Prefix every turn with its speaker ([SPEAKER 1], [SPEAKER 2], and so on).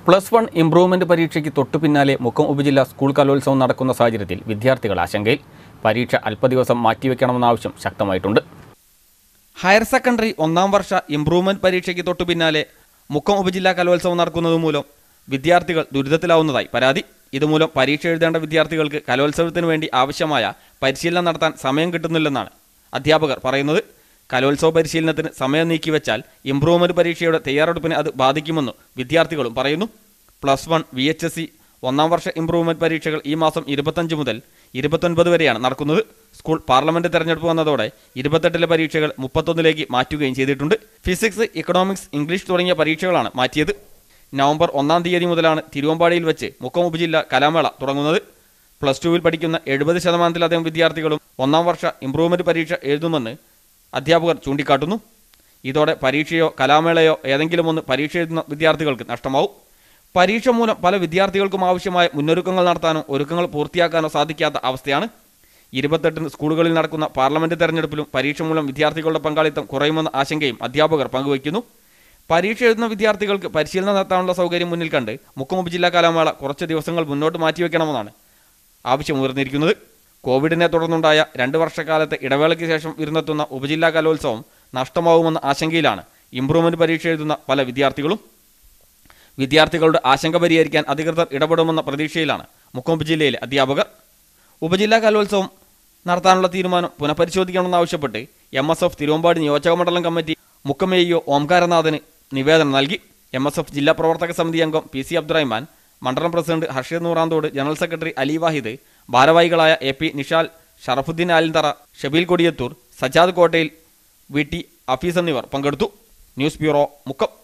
[SPEAKER 1] plus one improvement പരീക്ഷയ്ക്ക് തൊട്ടു പിന്നാലെ മുക്കം ഉപജില്ല സ്കൂൾ കലോത്സവം നടക്കുന്ന സാഹചര്യത്തിൽ വിദ്യാർത്ഥികൾ ആശങ്കയിൽ പരീക്ഷ അല്പദിവസം മാറ്റിവെക്കണമെന്ന ആവശ്യം ശക്തമായിട്ടുണ്ട് ഹയർ സെക്കൻഡറി ഒന്നാം വർഷ ഇംപ്രൂവ്മെന്റ് പരീക്ഷയ്ക്ക് തൊട്ടു പിന്നാലെ മുക്കം ഉപജില്ലാ കലോത്സവം നടക്കുന്നത് മൂലം വിദ്യാർത്ഥികൾ ദുരിതത്തിലാവുന്നതായി പരാതി ഇതുമൂലം പരീക്ഷ എഴുതേണ്ട വിദ്യാർത്ഥികൾക്ക് കലോത്സവത്തിന് വേണ്ടി ആവശ്യമായ പരിശീലനം നടത്താൻ സമയം കിട്ടുന്നില്ലെന്നാണ് അധ്യാപകർ പറയുന്നത് കലോത്സവ പരിശീലനത്തിന് സമയം നീക്കിവെച്ചാൽ ഇംപ്രൂവ്മെന്റ് പരീക്ഷയുടെ തയ്യാറെടുപ്പിനെ അത് ബാധിക്കുമെന്നും വിദ്യാർത്ഥികളും പറയുന്നു plus one V H S C ഒന്നാം വർഷ ഇംപ്രൂവ്മെന്റ് പരീക്ഷകൾ ഈ മാസം ഇരുപത്തഞ്ച് മുതൽ ഇരുപത്തൊൻപത് വരെയാണ് നടക്കുന്നത് സ്കൂൾ പാർലമെന്റ് തെരഞ്ഞെടുപ്പ് വന്നതോടെ ഇരുപത്തെട്ടിലെ പരീക്ഷകൾ മുപ്പത്തൊന്നിലേക്ക് മാറ്റുകയും ചെയ്തിട്ടുണ്ട് ഫിസിക്സ് ഇക്കണോമിക്സ് ഇംഗ്ലീഷ് തുടങ്ങിയ പരീക്ഷകളാണ് മാറ്റിയത് നവംബർ ഒന്നാം തീയതി മുതലാണ് തിരുവമ്പാടിയിൽ വെച്ച് മുക്കം ഉപജില്ല കലാമേള തുടങ്ങുന്നത് പ്ലസ് ടുവിൽ പഠിക്കുന്ന എഴുപത് ശതമാനത്തിലധികം വിദ്യാർത്ഥികളും ഒന്നാം വർഷ ഇംപ്രൂവ്മെന്റ് പരീക്ഷ എഴുതുമെന്ന് അധ്യാപകർ ചൂണ്ടിക്കാട്ടുന്നു ഇതോടെ പരീക്ഷയോ കലാമേളയോ ഏതെങ്കിലും ഒന്ന് പരീക്ഷ എഴുതുന്ന വിദ്യാർത്ഥികൾക്ക് നഷ്ടമാവും പരീക്ഷ മൂലം പല വിദ്യാർത്ഥികൾക്കും ആവശ്യമായ മുന്നൊരുക്കങ്ങൾ നടത്താനോ ഒരുക്കങ്ങൾ പൂർത്തിയാക്കാനോ സാധിക്കാത്ത അവസ്ഥയാണ് ഇരുപത്തെട്ടിന് സ്കൂളുകളിൽ നടക്കുന്ന പാർലമെന്റ് തെരഞ്ഞെടുപ്പിലും പരീക്ഷ മൂലം വിദ്യാർത്ഥികളുടെ പങ്കാളിത്തം കുറയുമെന്ന ആശങ്കയും അധ്യാപകർ പങ്കുവയ്ക്കുന്നു പരീക്ഷ എഴുതുന്ന വിദ്യാർത്ഥികൾക്ക് പരിശീലനം നടത്താനുള്ള സൗകര്യം മുന്നിൽ കണ്ട് മുക്കം ഉപജില്ലാ കലാമേള കുറച്ച് ദിവസങ്ങൾ മുന്നോട്ട് മാറ്റിവെക്കണമെന്നാണ് ആവശ്യമുയർന്നിരിക്കുന്നത് കോവിഡിനെ തുടർന്നുണ്ടായ രണ്ട് വർഷക്കാലത്തെ ഇടവേളയ്ക്ക് ശേഷം ഇരുന്നെത്തുന്ന ഉപജില്ലാ കലോത്സവം നഷ്ടമാവുമെന്ന ആശങ്കയിലാണ് ഇംപ്രൂവ്മെന്റ് പരീക്ഷ എഴുതുന്ന പല വിദ്യാർത്ഥികളും വിദ്യാർത്ഥികളുടെ ആശങ്ക പരിഹരിക്കാൻ അധികൃതർ ഇടപെടുമെന്ന പ്രതീക്ഷയിലാണ് മുക്കം ഉപജില്ലയിലെ അധ്യാപകർ ഉപജില്ലാ കലോത്സവം നടത്താനുള്ള തീരുമാനം പുനഃപരിശോധിക്കണമെന്നാവശ്യപ്പെട്ട് എം എസ് എഫ് തിരുവമ്പാടി നിയോജകമണ്ഡലം കമ്മിറ്റി മുക്കമേയോ ഓംകാരനാഥന് നിവേദനം നൽകി എം എസ് എഫ് ജില്ലാ പ്രവർത്തക സമിതി അംഗം പി സി അബ്ദുറഹ്മാൻ മണ്ഡലം president Harsheed Nooranthode general secretary Ali Wahid ഭാരവാഹികളായ A P Nishal Sharafuddin Alinthara Shabeel Kodiyathur Sajad Kottayil V T അഫീസ് എന്നിവർ പങ്കെടുത്തു ന്യൂസ് ബ്യൂറോ മുക്കം